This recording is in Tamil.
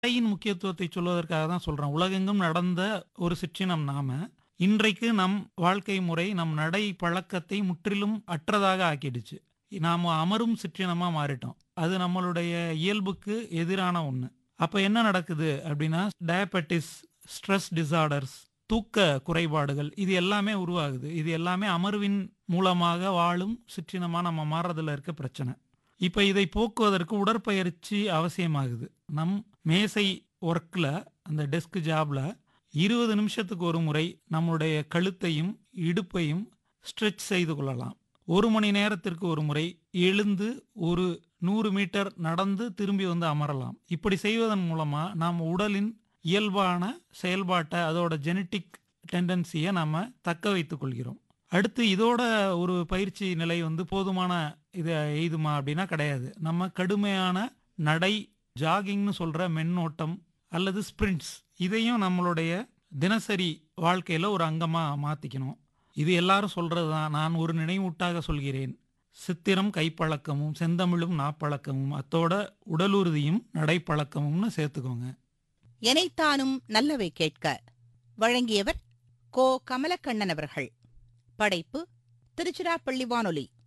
நடையின் முக்கியத்துவத்தை சொல்வதற்காக தான் சொல்றேன். உலகெங்கும் நடந்த ஒரு சிற்றினம் நாம. இன்றைக்கு நம் வாழ்க்கை முறை, நம் நடை பழக்கத்தை முற்றிலும் அற்றதாக ஆக்கிடுச்சு. நாம அமரும் சிற்றினமா மாறிட்டோம். அது நம்மளுடைய இயல்புக்கு எதிரான ஒண்ணு. அப்ப என்ன நடக்குது அப்படின்னா, டயபெட்டிஸ், ஸ்ட்ரெஸ் டிஸார்டர்ஸ், தூக்க குறைபாடுகள் இது எல்லாமே உருவாகுது. இது எல்லாமே அமர்வின் மூலமாக வாழும் சிற்றினமா நம்ம மாறுறதுல இருக்க பிரச்சனை. இப்ப இதை போக்குவதற்கு உடற்பயிற்சி அவசியமாகுது. நம் மேசை ஒர்க்ல அந்த டெஸ்க் ஜாப்ல 20 நிமிஷத்துக்கு ஒரு முறை நம்முடைய கழுத்தையும், இடுப்பையும் ஸ்ட்ரெச் செய்து கொள்ளலாம். 1 மணி நேரத்திற்கு ஒரு முறை எழுந்து ஒரு 100 மீட்டர் நடந்து திரும்பி வந்து அமரலாம். இப்படி செய்வதன் மூலமா நாம் உடலின் இயல்பான செயல்பாட்ட அதோட ஜெனடிக் டெண்டன்சிய நாம தக்க வைத்துக் கொள்கிறோம். அடுத்து இதோட ஒரு பயிற்சி நிலை வந்து போதுமான இத எய்துமா அப்படின்னா கிடையாது. நம்ம கடுமையான நடை, ஜாகிங்ன்னு சொல்ற மென்னோட்டம் அல்லது ஸ்பிரிண்ட்ஸ் இதையும் நம்மளுடைய தினசரி வாழ்க்கையில ஒரு அங்கமா மாத்திக்கணும். இது எல்லாரும் சொல்றது தான். நான் ஒரு நினைவூட்டாக சொல்கிறேன். சித்திரம் கைப்பழக்கமும், செந்தமிழும் நாப்பழக்கமும், அத்தோட உடலுறுதியும் நடைப்பழக்கமும்னு சேர்த்துக்கோங்க. எனைத்தானும் நல்லவை கேட்க வழங்கியவர் கோ கமலக்கண்ணன் அவர்கள் படைப்பு திருச்சிராப்பள்ளி வானொலி